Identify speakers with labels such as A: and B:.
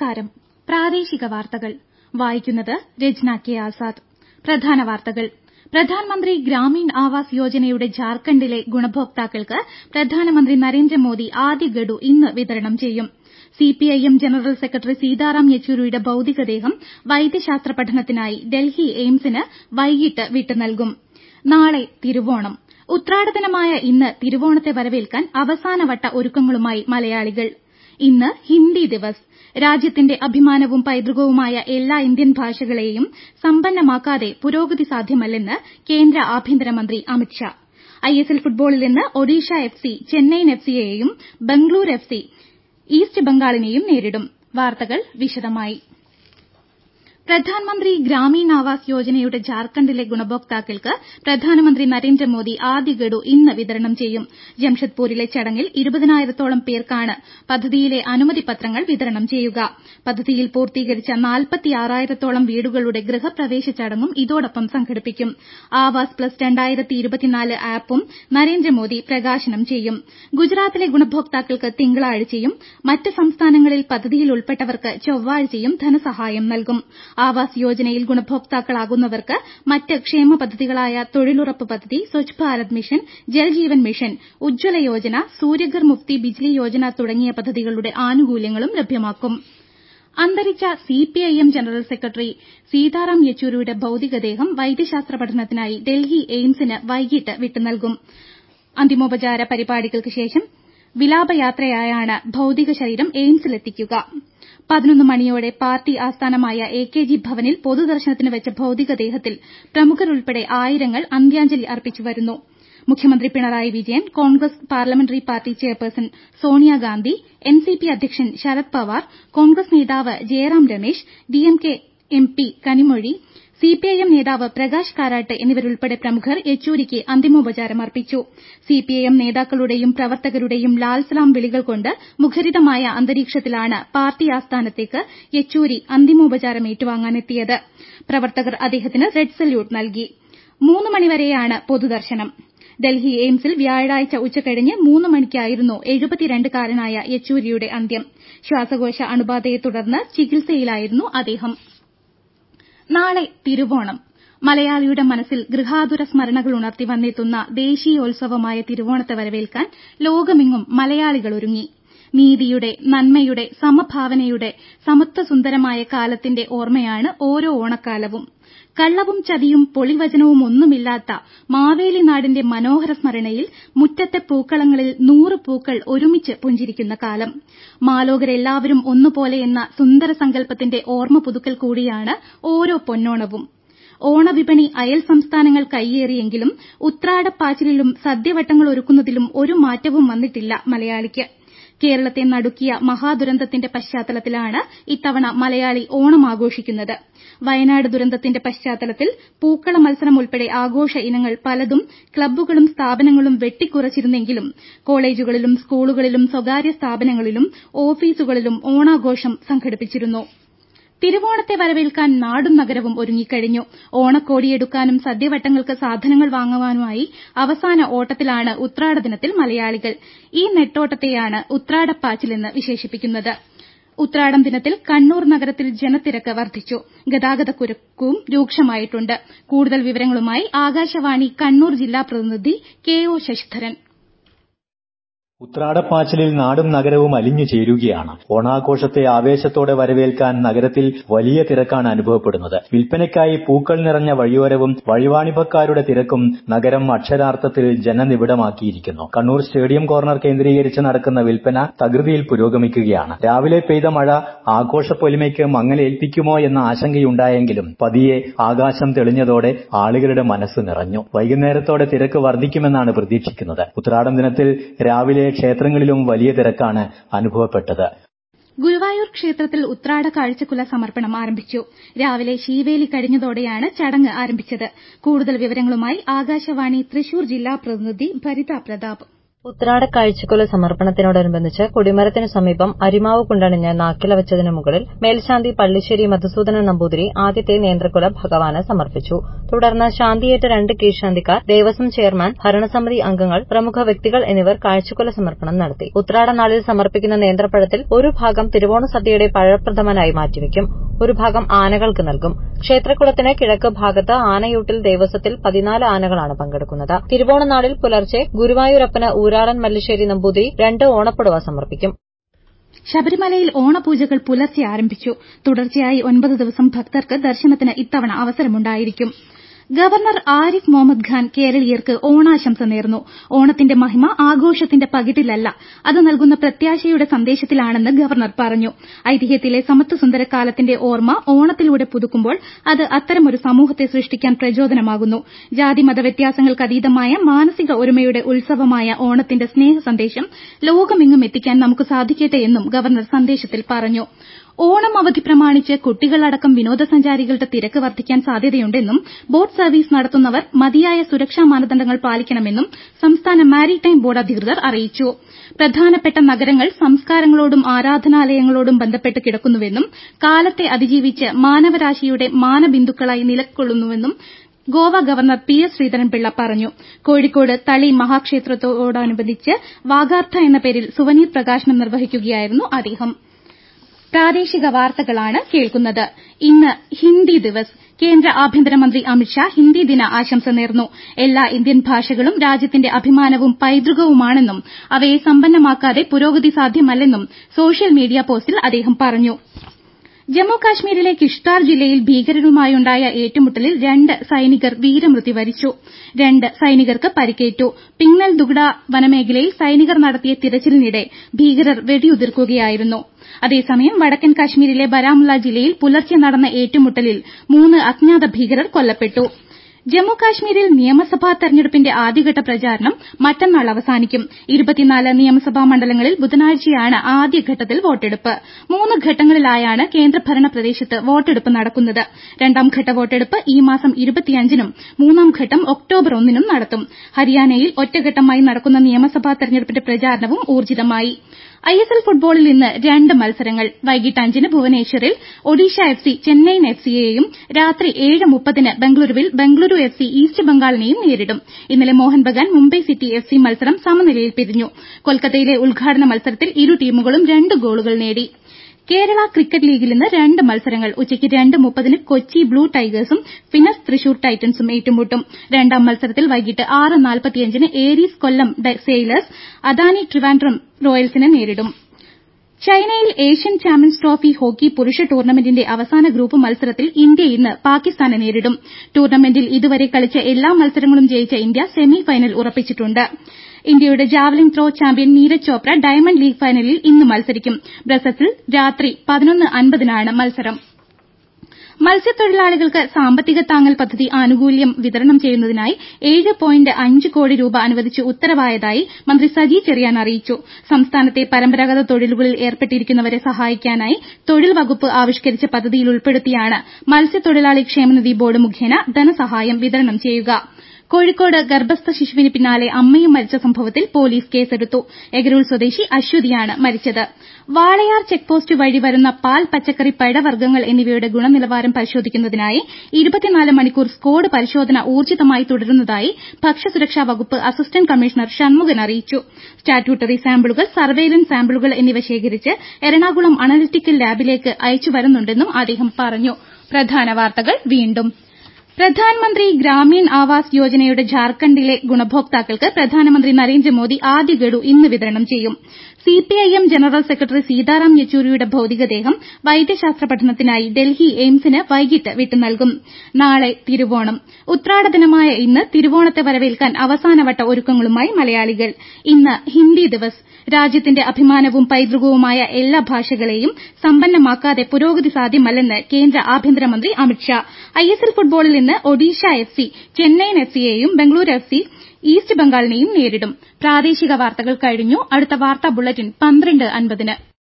A: നമസ്കാരം പ്രാദേശിക വാർത്തകൾ വായിക്കുന്നത് രജ്ന കെ ആസാദ് പ്രധാന വാർത്തകൾ പ്രധാൻമന്ത്രി ഗ്രാമീൺ ആവാസ് യോജനയുടെ ജാർഖണ്ഡിലെ ഗുണഭോക്താക്കൾക്ക് പ്രധാനമന്ത്രി നരേന്ദ്രമോദി ആദ്യ ഗഡു ഇന്ന് വിതരണം ചെയ്യും സിപിഐഎം ജനറൽ സെക്രട്ടറി സീതാറാം യെച്ചൂരിയുടെ ഭൌതികദേഹം വൈദ്യശാസ്ത്ര പഠനത്തിനായി ഡൽഹി എയിംസിന് വൈകിട്ട് വിട്ടു നൽകും നാളെ തിരുവോണം ഉത്രാടദിനമായ ഇന്ന് തിരുവോണത്തെ വരവേൽക്കാൻ അവസാനവട്ട ഒരുക്കങ്ങളുമായി മലയാളികൾ ഇന്ന് ഹിന്ദി ദിവസ് രാജ്യത്തിന്റെ അഭിമാനവും പൈതൃകവുമായ എല്ലാ ഇന്ത്യൻ ഭാഷകളെയും സമ്പന്നമാക്കാതെ പുരോഗതി സാധ്യമല്ലെന്ന് കേന്ദ്ര ആഭ്യന്തരമന്ത്രി അമിത് ഷാ ഐഎസ്എൽ ഫുട്ബോളിൽ ഇന്ന് ഒഡീഷ എഫ്സി ചെന്നൈയിൻ എഫ്സിയെയും ബംഗളൂരു എഫ്സി ഈസ്റ്റ് ബംഗാളിനെയും നേരിടും വാർത്തകൾ വിശദമായി പ്രധാൻമന്ത്രി ഗ്രാമീൺ ആവാസ് യോജനയുടെ ജാർഖണ്ഡിലെ ഗുണഭോക്താക്കൾക്ക് പ്രധാനമന്ത്രി നരേന്ദ്രമോദി ആദ്യ ഗഡു ഇന്ന് വിതരണം ചെയ്യും ജംഷഡ്പൂരിലെ ചടങ്ങിൽ ഇരുപതിനായിരത്തോളം പേർക്കാണ് പദ്ധതിയിലെ അനുമതിപത്രങ്ങൾ വിതരണം ചെയ്യുക പദ്ധതിയിൽ പൂർത്തീകരിച്ച നാൽപ്പത്തിയാറായിരത്തോളം വീടുകളുടെ ഗൃഹപ്രവേശ ചടങ്ങും ഇതോടൊപ്പം സംഘടിപ്പിക്കും ആവാസ് പ്ലസ് ആപ്പും നരേന്ദ്രമോദി പ്രകാശനം ചെയ്യും ഗുജറാത്തിലെ ഗുണഭോക്താക്കൾക്ക് തിങ്കളാഴ്ചയും മറ്റ് സംസ്ഥാനങ്ങളിൽ പദ്ധതിയിൽ ഉൾപ്പെട്ടവർക്ക് ചൊവ്വാഴ്ചയും ധനസഹായം നൽകും ആവാസ് യോജനയിൽ ഗുണഭോക്താക്കളാകുന്നവർക്ക് മറ്റ് ക്ഷേമ പദ്ധതികളായ തൊഴിലുറപ്പ് പദ്ധതി സ്വച്ഛ് ഭാരത് മിഷൻ ജൽ ജീവൻ മിഷൻ ഉജ്ജ്വല യോജന സൂര്യഘർ മുഫ്തി ബിജ്ലി യോജന തുടങ്ങിയ പദ്ധതികളുടെ ആനുകൂല്യങ്ങളും ലഭ്യമാക്കും അന്തരിച്ച സിപിഐഎം ജനറൽ സെക്രട്ടറി സീതാറാം യെച്ചൂരിയുടെ ഭൌതികദേഹം വൈദ്യശാസ്ത്ര പഠനത്തിനായി ഡൽഹി എയിംസിന് വൈകിട്ട് വിട്ടു നൽകും അന്തിമോപചാര പരിപാടികൾക്ക് ശേഷം വിലാപയാത്രയായാണ് ഭൌതിക ശരീരം എയിംസിലെത്തിക്കുക പതിനൊന്ന് മണിയോടെ പാർട്ടി ആസ്ഥാനമായ എ കെ ജി ഭവനിൽ പൊതുദർശനത്തിന് വെച്ച ഭൌതികദേഹത്തിൽ പ്രമുഖരുൾപ്പെടെ ആയിരങ്ങൾ അന്ത്യാഞ്ജലി അർപ്പിച്ചു വരുന്നു മുഖ്യമന്ത്രി Pinarayi Vijayan Congress parliamentary party chairperson Sonia Gandhi NCP അധ്യക്ഷൻ ശരത് പവാർ കോൺഗ്രസ് നേതാവ് Jairam Ramesh DMK MP Kanimozhi CPIM നേതാവ് പ്രകാശ് കാരാട്ട് എന്നിവരുൾപ്പെടെ പ്രമുഖർ യെച്ചൂരിക്ക് അന്തിമോപചാരം അർപ്പിച്ചു സിപിഐഎം നേതാക്കളുടെയും പ്രവർത്തകരുടെയും ലാൽസലാം വിളികൾ കൊണ്ട് മുഖരിതമായ അന്തരീക്ഷത്തിലാണ് പാർട്ടി ആസ്ഥാനത്തേക്ക് യെച്ചൂരി അന്തിമോപചാരം ഏറ്റുവാങ്ങാനെത്തിയത് പ്രവർത്തകർ അദ്ദേഹത്തിന് റെഡ് സല്യൂട്ട് നൽകി മൂന്ന് മണിവരെയാണ് പൊതുദർശനം ഡൽഹി എയിംസിൽ വ്യാഴാഴ്ച ഉച്ചകഴിഞ്ഞ് മൂന്ന് മണിക്കായിരുന്നു എഴുപത്തിരണ്ടുകാരനായ യെച്ചൂരിയുടെ അന്ത്യം ശ്വാസകോശ അണുബാധയെ തുടർന്ന് ചികിത്സയിലായിരുന്നു അദ്ദേഹം നാളെ തിരുവോണം മലയാളിയുടെ മനസ്സിൽ ഗൃഹാതുര സ്മരണകൾ ഉണർത്തി വന്നെത്തുന്ന ദേശീയോത്സവമായ തിരുവോണത്തെ വരവേൽക്കാൻ ലോകമെങ്ങും മലയാളികൾ ഒരുങ്ങി നീതിയുടെ നന്മയുടെ സമഭാവനയുടെ സമത്വസുന്ദരമായ കാലത്തിന്റെ ഓർമ്മയാണ് ഓരോ ഓണക്കാലവും കള്ളവും ചതിയും പൊളിവചനവും ഒന്നുമില്ലാത്ത മാവേലി നാടിന്റെ മനോഹര സ്മരണയിൽ മുറ്റത്തെ പൂക്കളങ്ങളിൽ നൂറ് പൂക്കൾ ഒരുമിച്ച് പുഞ്ചിരിക്കുന്ന കാലം മാലോകരെല്ലാവരും ഒന്നുപോലെ എന്ന സുന്ദര സങ്കല്പത്തിന്റെ ഓർമ്മ പുതുക്കൽ കൂടിയാണ് ഓരോ പൊന്നോണവും ഓണവിപണി അയൽ സംസ്ഥാനങ്ങൾ കൈയേറിയെങ്കിലും ഉത്രാടപ്പാച്ചിലിലും സദ്യവട്ടങ്ങൾ ഒരുക്കുന്നതിലും ഒരു മാറ്റവും വന്നിട്ടില്ല മലയാളിക്ക് കേരളത്തെ നടുക്കിയ മഹാദുരന്തത്തിന്റെ പശ്ചാത്തലത്തിലാണ് ഇത്തവണ മലയാളി ഓണം ആഘോഷിക്കുന്നത് വയനാട് ദുരന്തത്തിന്റെ പശ്ചാത്തലത്തിൽ പൂക്കള മത്സരം ഉൾപ്പെടെ ആഘോഷ ഇനങ്ങൾ പലതും ക്ലബ്ബുകളും സ്ഥാപനങ്ങളും വെട്ടിക്കുറച്ചിരുന്നെങ്കിലും കോളേജുകളിലും സ്കൂളുകളിലും സ്വകാര്യ സ്ഥാപനങ്ങളിലും ഓഫീസുകളിലും ഓണാഘോഷം സംഘടിപ്പിച്ചിരുന്നു തിരുവോണത്തെ വരവേൽക്കാൻ നാടും നഗരവും ഒരുങ്ങിക്കഴിഞ്ഞു ഓണക്കോടിയെടുക്കാനും സദ്യവട്ടങ്ങൾക്ക് സാധനങ്ങൾ വാങ്ങുവാനുമായി അവസാന ഓട്ടത്തിലാണ് ഉത്രാട ദിനത്തിൽ മലയാളികൾ ഈ നെട്ടോട്ടത്തെയാണ് ഉത്രാടപ്പാച്ചിലെന്ന് വിശേഷിപ്പിക്കുന്നത് ഉത്രാടം ദിനത്തിൽ കണ്ണൂർ നഗരത്തിൽ ജനത്തിരക്ക് വർദ്ധിച്ചു ഗതാഗതക്കുരുക്കും രൂക്ഷമായിട്ടുണ്ട് കൂടുതൽ വിവരങ്ങളുമായി ആകാശവാണി കണ്ണൂർ ജില്ലാ പ്രതിനിധി കെ ഒ ശശിധരൻ
B: ഉത്രാടപ്പാച്ചിലിൽ നാടും നഗരവും അലിഞ്ഞു ചേരുകയാണ് ഓണാഘോഷത്തെ ആവേശത്തോടെ വരവേൽക്കാൻ നഗരത്തിൽ വലിയ തിരക്കാണ് അനുഭവപ്പെടുന്നത് വിൽപ്പനയ്ക്കായി പൂക്കൾ നിറഞ്ഞ വഴിയോരവും വഴിവാണിഭക്കാരുടെ തിരക്കും നഗരം അക്ഷരാർത്ഥത്തിൽ ജനനിബിഡമാക്കിയിരിക്കുന്നു കണ്ണൂർ സ്റ്റേഡിയം കോർണർ കേന്ദ്രീകരിച്ച് നടക്കുന്ന വിൽപ്പന തകൃതിയിൽ പുരോഗമിക്കുകയാണ് രാവിലെ പെയ്ത മഴ ആഘോഷപ്പൊലിമയ്ക്ക് മങ്ങലേൽപ്പിക്കുമോ എന്ന ആശങ്കയുണ്ടായെങ്കിലും പതിയെ ആകാശം തെളിഞ്ഞതോടെ ആളുകളുടെ മനസ്സ് നിറഞ്ഞു വൈകുന്നേരത്തോടെ തിരക്ക് വർദ്ധിക്കുമെന്നാണ് പ്രതീക്ഷിക്കുന്നത് ഉത്രാടം ദിനത്തിൽ രാവിലെ ക്ഷേത്രങ്ങളിലും വലിയ തിരക്കാണ് അനുഭവപ്പെട്ടത്
A: ഗുരുവായൂർ ക്ഷേത്രത്തിൽ ഉത്രാട കാഴ്ചക്കുല സമർപ്പണം ആരംഭിച്ചു രാവിലെ ശീവേലി കഴിഞ്ഞതോടെയാണ് ചടങ്ങ് ആരംഭിച്ചത് കൂടുതൽ വിവരങ്ങളുമായി ആകാശവാണി തൃശൂർ ജില്ലാ പ്രതിനിധി ഭരിത പ്രതാപ്
C: ഉത്രാട കാഴ്ചക്കുല സമർപ്പണത്തിനോടനുബന്ധിച്ച് കൊടിമരത്തിനു സമീപം അരിമാവ് കൊണ്ടണിഞ്ഞ് നാക്കില വെച്ചതിനു മുകളിൽ മേൽശാന്തി പള്ളിശ്ശേരി മധുസൂദനൻ നമ്പൂതിരി ആദ്യത്തെ നേന്ത്രക്കുല ഭഗവാന് സമർപ്പിച്ചു തുടർന്ന് ശാന്തിയേറ്റ രണ്ട് കീഴ്ശാന്തിക്കാർ ദേവസ്വം ചെയർമാൻ ഭരണസമിതി അംഗങ്ങൾ പ്രമുഖ വ്യക്തികൾ എന്നിവർ കാഴ്ചക്കുല സമർപ്പണം നടത്തി ഉത്രാട നാളിൽ സമർപ്പിക്കുന്ന നേന്ത്രപ്പഴത്തിൽ ഒരു ഭാഗം തിരുവോണ സദ്യയുടെ പഴപ്രഥമനായി മാറ്റിവെക്കും ഒരു ഭാഗം ആനകൾക്ക് നൽകും ക്ഷേത്രക്കുളത്തിന് കിഴക്ക് ഭാഗത്ത് ആനയൂട്ടിൽ ദേവസ്വത്തിൽ പതിനാല് ആനകളാണ് പങ്കെടുക്കുന്നത് തിരുവോണ നാളിൽ പുലർച്ചെ ഗുരുവായൂരപ്പന് ഊരാളൻ മല്ലിശ്ശേരി നമ്പൂതിരി രണ്ട് ഓണപ്പുടവ സമർപ്പിക്കും
A: ശബരിമലയിൽ ഓണപൂജകൾ പുലർച്ചെ ആരംഭിച്ചു തുടർച്ചയായി ഒൻപത് ദിവസം ഭക്തർക്ക് ദർശനത്തിന് ഇത്തവണ അവസരമുണ്ടായിരിക്കും ഗവർണർ ആരിഫ് മുഹമ്മദ് ഖാൻ കേരളീയർക്ക് ഓണാശംസ നേർന്നു ഓണത്തിന്റെ മഹിമ ആഘോഷത്തിന്റെ പകിട്ടിലല്ല അത് നൽകുന്ന പ്രത്യാശയുടെ സന്ദേശത്തിലാണെന്ന് ഗവർണർ പറഞ്ഞു ഐതിഹ്യത്തിലെ സമത്വസുന്ദര കാലത്തിന്റെ ഓർമ്മ ഓണത്തിലൂടെ പുതുക്കുമ്പോൾ അത് അത്തരമൊരു സമൂഹത്തെ സൃഷ്ടിക്കാൻ പ്രചോദനമാകുന്നു ജാതിമത വ്യത്യാസങ്ങൾക്കതീതമായ മാനസിക ഒരുമയുടെ ഉത്സവമായ ഓണത്തിന്റെ സ്നേഹ സന്ദേശം ലോകമെങ്ങും എത്തിക്കാൻ നമുക്ക് സാധിക്കട്ടെ എന്നും ഗവർണർ സന്ദേശത്തിൽ പറഞ്ഞു ഓണം അവധി പ്രമാണിച്ച് കുട്ടികളടക്കം വിനോദസഞ്ചാരികളുടെ തിരക്ക് വർദ്ധിക്കാൻ സാധ്യതയുണ്ടെന്നും ബോട്ട് സർവീസ് നടത്തുന്നവർ മതിയായ സുരക്ഷാ മാനദണ്ഡങ്ങൾ പാലിക്കണമെന്നും സംസ്ഥാന മാരിടൈം ബോർഡ് അധികൃതർ അറിയിച്ചു പ്രധാനപ്പെട്ട നഗരങ്ങൾ സംസ്കാരങ്ങളോടും ആരാധനാലയങ്ങളോടും ബന്ധപ്പെട്ട് കിടക്കുന്നുവെന്നും കാലത്തെ അതിജീവിച്ച് മാനവരാശിയുടെ മാനബിന്ദുക്കളായി നിലകൊള്ളുന്നുവെന്നും Goa governor P S Sreedharan Pillai പറഞ്ഞു കോഴിക്കോട് തളി മഹാക്ഷേത്രത്തോടനുബന്ധിച്ച് വാഗാർത്ഥ എന്ന പേരിൽ സുവനീർ പ്രകാശനം നിർവഹിക്കുകയായിരുന്നു അദ്ദേഹം പ്രാദേശിക വാർത്തകളാണ് കേൾക്കുന്നത് ഇന്ന് ഹിന്ദി ദിവസ് കേന്ദ്ര ആഭ്യന്തരമന്ത്രി അമിത്ഷാ ഹിന്ദി ദിന ആശംസ നേർന്നു എല്ലാ ഇന്ത്യൻ ഭാഷകളും രാജ്യത്തിന്റെ അഭിമാനവും പൈതൃകവുമാണെന്നും അവയെ സമ്പന്നമാക്കാതെ പുരോഗതി സാധ്യമല്ലെന്നും സോഷ്യൽ മീഡിയ പോസ്റ്റിൽ അദ്ദേഹം പറഞ്ഞു ജമ്മു കാശ്മീരിലെ കിഷ്ത്വാർ ജില്ലയിൽ ഭീകരരുമായുണ്ടായ ഏറ്റുമുട്ടലിൽ രണ്ട് സൈനികർ വീരമൃത്യു വരിച്ചു രണ്ട് സൈനികർക്ക് പരിക്കേറ്റു പിങ്നൽ ദുഗ്ഡ വനമേഖലയിൽ സൈനികർ നടത്തിയ തിരച്ചിലിനിടെ ഭീകരർ വെടിയുതിർക്കുകയായിരുന്നു അതേസമയം വടക്കൻ കാശ്മീരിലെ ബരാമുള്ള ജില്ലയിൽ പുലർച്ചെ നടന്ന ഏറ്റുമുട്ടലിൽ മൂന്ന് അജ്ഞാത ഭീകരർ കൊല്ലപ്പെട്ടു ജമ്മു കാശ്മീരിൽ നിയമസഭാ തെരഞ്ഞെടുപ്പിന്റെ ആദ്യഘട്ട പ്രചാരണം മറ്റന്നാൾ അവസാനിക്കും നിയമസഭാ മണ്ഡലങ്ങളിൽ ബുധനാഴ്ചയാണ് ആദ്യഘട്ടത്തിൽ വോട്ടെടുപ്പ് മൂന്ന് ഘട്ടങ്ങളിലായാണ് കേന്ദ്രഭരണ പ്രദേശത്ത് വോട്ടെടുപ്പ് നടക്കുന്നത് രണ്ടാംഘട്ട വോട്ടെടുപ്പ് ഈ മാസം നും മൂന്നാം ഘട്ടം ഒക്ടോബർ ഒന്നിനും നടത്തും ഹരിയാനയിൽ ഒറ്റഘട്ടമായി നടക്കുന്ന നിയമസഭാ തെരഞ്ഞെടുപ്പിന്റെ പ്രചാരണവും ഊർജ്ജിതമായി ഐഎസ്എൽ ഫുട്ബോളിൽ ഇന്ന് രണ്ട് മത്സരങ്ങൾ വൈകിട്ട് അഞ്ചിന് ഭുവനേശ്വറിൽ Odisha F C Chennaiyin F സിയെയും രാത്രി ഏഴ് മുപ്പതിന് ബംഗളൂരുവിൽ ബംഗളൂരു എഫ് സി ഈസ്റ്റ് ബംഗാളിനെയും നേരിടും ഇന്നലെ Mohun Bagan Mumbai City F C മത്സരം സമനിലയിൽ പിരിഞ്ഞു കൊൽക്കത്തയിലെ ഉദ്ഘാടന മത്സരത്തിൽ ഇരു ടീമുകളും രണ്ട് ഗോളുകൾ നേടി കേരള ക്രിക്കറ്റ് ലീഗിൽ ഇന്ന് രണ്ട് മത്സരങ്ങൾ ഉച്ചയ്ക്ക് രണ്ട് മുപ്പതിന് കൊച്ചി ബ്ലൂ ടൈഗേഴ്സും ഫിനസ് തൃശൂർ ടൈറ്റൻസും ഏറ്റുമുട്ടും രണ്ടാം മത്സരത്തിൽ വൈകിട്ട് ആറ് നാൽപ്പത്തിയഞ്ചിന് ഏരീസ് കൊല്ലം സെയിലേഴ്സ് അദാനി ട്രിവാൻഡ്രം റോയൽസിനെ നേരിടും ചൈനയിൽ ഏഷ്യൻ ചാമ്പ്യൻസ് ട്രോഫി ഹോക്കി പുരുഷ ടൂർണമെന്റിന്റെ അവസാന ഗ്രൂപ്പ് മത്സരത്തിൽ ഇന്ത്യ ഇന്ന് പാകിസ്ഥാനെ നേരിടും ടൂർണമെന്റിൽ ഇതുവരെ കളിച്ച എല്ലാ മത്സരങ്ങളും ജയിച്ച ഇന്ത്യ സെമി ഫൈനൽ ഉറപ്പിച്ചിട്ടുണ്ട് ഇന്ത്യയുടെ javelin throw champion Neeraj Chopra Diamond League ഫൈനലിൽ ഇന്ന് മത്സരിക്കും ബ്രസൽസിൽ രാത്രി പതിനൊന്ന് അൻപതിനാണ് മത്സരം മത്സ്യത്തൊഴിലാളികൾക്ക് സാമ്പത്തിക താങ്ങൽ പദ്ധതി ആനുകൂല്യം വിതരണം ചെയ്യുന്നതിനായി ഏഴ് പോയിന്റ് അഞ്ച് കോടി രൂപ അനുവദിച്ച് ഉത്തരവായതായി മന്ത്രി സജി ചെറിയാൻ അറിയിച്ചു സംസ്ഥാനത്തെ പരമ്പരാഗത തൊഴിലുകളിൽ ഏർപ്പെട്ടിരിക്കുന്നവരെ സഹായിക്കാനായി തൊഴിൽ വകുപ്പ് ആവിഷ്കരിച്ച പദ്ധതിയിൽ ഉൾപ്പെടുത്തിയാണ് മത്സ്യത്തൊഴിലാളി ക്ഷേമനിധി ബോർഡ് മുഖേന ധനസഹായം വിതരണം ചെയ്യുക കോഴിക്കോട് ഗർഭസ്ഥ ശിശുവിന് പിന്നാലെ അമ്മയും മരിച്ച സംഭവത്തിൽ പോലീസ് കേസെടുത്തു എഗരൂൾ സ്വദേശി അശ്വതിയാണ് മരിച്ചത് വാളയാർ ചെക്ക് പോസ്റ്റ് വഴി വരുന്ന പാൽ പച്ചക്കറി പഴവർഗ്ഗങ്ങൾ എന്നിവയുടെ ഗുണനിലവാരം പരിശോധിക്കുന്നതിനായി മണിക്കൂർ സ്ക്വാഡ് പരിശോധന ഊർജ്ജിതമായി തുടരുന്നതായി ഭക്ഷ്യസുരക്ഷാ വകുപ്പ് അസിസ്റ്റന്റ് കമ്മീഷണർ ഷൺമുഖൻ അറിയിച്ചു സ്റ്റാറ്റ്യൂട്ടറി സാമ്പിളുകൾ സർവെയിലൻസ് സാമ്പിളുകൾ എന്നിവ ശേഖരിച്ച് എറണാകുളം അനലിറ്റിക്കൽ ലാബിലേക്ക് അയച്ചു വരുന്നുണ്ടെന്നും അദ്ദേഹം പറഞ്ഞു പ്രധാന വാർത്തകൾ വീണ്ടും പ്രധാൻമന്ത്രി ഗ്രാമീൺ ആവാസ് യോജനയുടെ ജാർഖണ്ഡിലെ ഗുണഭോക്താക്കൾക്ക് പ്രധാനമന്ത്രി നരേന്ദ്രമോദി ആദ്യ ഗഡു ഇന്ന് വിതരണം ചെയ്യും സിപിഐഎം ജനറൽ സെക്രട്ടറി സീതാറാം യെച്ചൂരിയുടെ ഭൌതികദേഹം വൈദ്യശാസ്ത്ര പഠനത്തിനായി ഡൽഹി എയിംസിന് വൈകിട്ട് വിട്ടുനൽകും നാളെ തിരുവോണം ഉത്രാട ദിനമായ ഇന്ന് തിരുവോണത്തെ വരവേൽക്കാൻ അവസാനവട്ട ഒരുക്കങ്ങളുമായി മലയാളികൾ ഇന്ന് ഹിന്ദി ദിവസ് രാജ്യത്തിന്റെ അഭിമാനവും പൈതൃകവുമായ എല്ലാ ഭാഷകളെയും സമ്പന്നമാക്കാതെ പുരോഗതി സാധ്യമല്ലെന്ന് കേന്ദ്ര ആഭ്യന്തരമന്ത്രി അമിത്ഷാ ഐഎസ്എൽ ഫുട്ബോളിൽ ഇന്ന് Odisha F C Chennaiyin F സിയെയും ബംഗളൂരു എഫ് സി ഈസ്റ്റ് ബംഗാളിനെയും നേരിടും പ്രാദേശിക വാർത്തകൾ കഴിഞ്ഞു അടുത്ത വാർത്താ ബുള്ളറ്റിൻ പന്ത്രണ്ട് അൻപതിന്